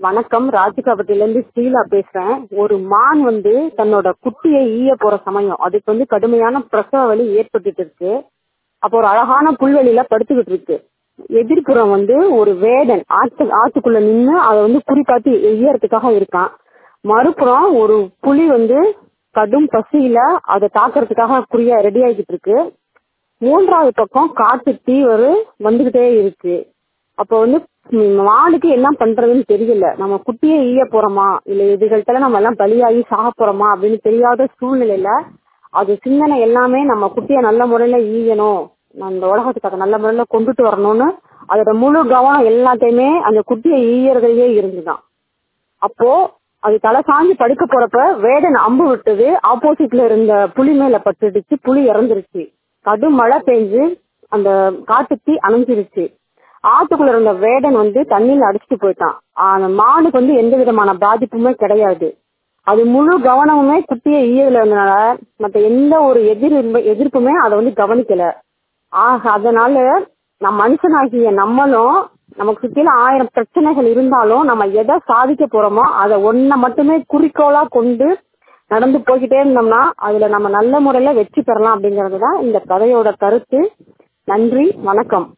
வணக்கம் ராஜிகாபட்டில இருந்து ஸ்ரீலா பேசுறேன் ஒரு மான் வந்து தன்னோட குட்டியை ஈய போற சமயம் அதுக்கு வந்து கடுமையான பிரசவ வலி ஏற்பட்டுட்டு இருக்கு அப்போ ஒரு அழகான புல்வெளியில படுத்துக்கிட்டு இருக்கு எதிர்ப்புறம் வந்து ஒரு வேடன் ஆத்து ஆத்துக்குள்ள நின்னு அதை வந்து குறிப்பாத்து எய்யறதுக்காக இருக்கான் மறுபுறம் ஒரு புலி வந்து கடும் பசியில அதை தாக்குறதுக்காக குறியா ரெடி ஆகிட்டு இருக்கு மூன்றாவது பக்கம் காட்டு தீ ஒரு வந்துகிட்டே இருக்கு அப்போ வந்து ம், மானுக்கு என்ன பண்றதுன்னு தெரியல நம்ம குட்டியை ஈய போறோமா இல்ல இதுகள்கிட்ட நம்ம எல்லாம் பலியாகி சாக போறோமா அப்படின்னு தெரியாத சூழ்நிலையில அது சிந்தனை எல்லாமே நம்ம குட்டியை நல்ல முறையில ஈயணும் அந்த உலகத்துக்காக நல்ல முறையில கொண்டுட்டு வரணும்னு அதோட முழு கவனம் எல்லாத்தையுமே அந்த குட்டியை ஈயறதுலயே இருந்துதான் அப்போ அது தலை சாஞ்சு படுக்க போறப்ப வேடன் அம்பு விட்டது ஆப்போசிட்ல இருந்த புலி மேல பட்டுடுச்சு புலி இறந்துருச்சு கடும் மழை பெஞ்சு அந்த காட்டுத்தீ அணைஞ்சிருச்சு ஆத்துக்குள்ள இருந்த வேடன் வந்து தண்ணியில அடிச்சுட்டு போயிட்டான் அந்த மானுக்கு வந்து எந்த விதமான பாதிப்புமே கிடையாது அது முழு கவனமுமே குட்டியை ஈயதுல இருந்தனால மத்த எந்த ஒரு எதிர் எதிர்ப்புமே அதை வந்து கவனிக்கல ஆக அதனால நம் மனுஷனாகிய நம்மளும் நமக்கு சுத்தில ஆயிரம் பிரச்சனைகள் இருந்தாலும் நம்ம எதை சாதிக்க போறோமோ அதை ஒன்ன மட்டுமே குறிக்கோளா கொண்டு நடந்து போய்கிட்டே இருந்தோம்னா அதுல நம்ம நல்ல முறையில வெற்றி பெறலாம் அப்படிங்கறது தான் இந்த கதையோட கருத்து நன்றி வணக்கம்